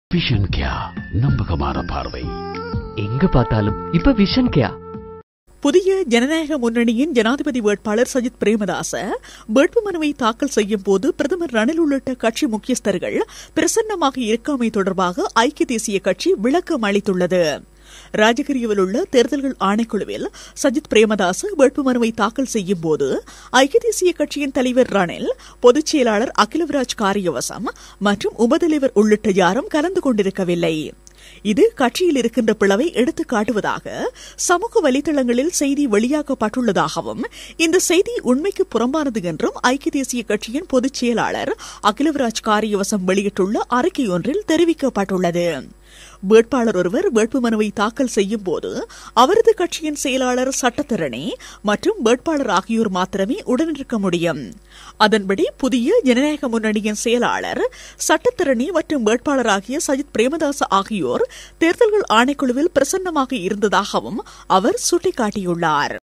vision கியா நம்பகமான பார்வை எங்க பார்த்தாலும் இப்ப விஷன் கேயா புதிய ஜனநாயக முன்னணியின் ஜனாதிபதி வேட்பாளர் சஜித் பிரேமதாச வேட்புமனுவை தாக்கல் செய்யும் போது பிரதமர் ரணில் உள்ளிட்ட கட்சி முக்கியஸ்தர்கள் பிரசன்னமாக இருக்காமை தொடர்பாக ஐக்கிய தேசிய கட்சி விளக்கம் அளித்துள்ளது ராஜகிரியவில் உள்ள தேர்தல்கள் ஆணைக்குழுவில் சஜித் பிரேமதாஸ் வேட்புமனுவை தாக்கல் செய்யும் போது ஐக்கிய தேசிய கட்சியின் தலைவர் ரணில் பொதுச் செயலாளர் அகிலவராஜ் காரியவசம் மற்றும் உபதலைவர் உள்ளிட்ட யாரும் கலந்து கொண்டிருக்கவில்லை இது கட்சியில் இருக்கின்ற பிளவை எடுத்து காட்டுவதாக சமூக வலைதளங்களில் செய்தி வெளியாக்கப்பட்டுள்ளதாகவும் இந்த செய்தி உண்மைக்கு புறம்பானது என்றும் ஐக்கிய தேசிய கட்சியின் பொதுச் செயலாளர் அகிலவராஜ் காரியவசம் வெளியிட்டுள்ள அறிக்கை ஒன்றில் தெரிவிக்கப்பட்டுள்ளது வேட்பாளர் ஒருவர் வேட்புமனுவை தாக்கல் செய்யும் போது அவரது கட்சியின் செயலாளர் சட்டத்தரணி மற்றும் வேட்பாளர் ஆகியோர் மாத்திரமே உடனிருக்க முடியும் அதன்படி புதிய ஜனநாயக முன்னணியின் செயலாளர் சட்டத்தரணி மற்றும் வேட்பாளர் ஆகிய சஜித் பிரேமதாஸ் ஆகியோர் தேர்தல்கள் ஆணைக்குழுவில் பிரசன்னமாக இருந்ததாகவும் அவர் சுட்டிக்காட்டியுள்ளார்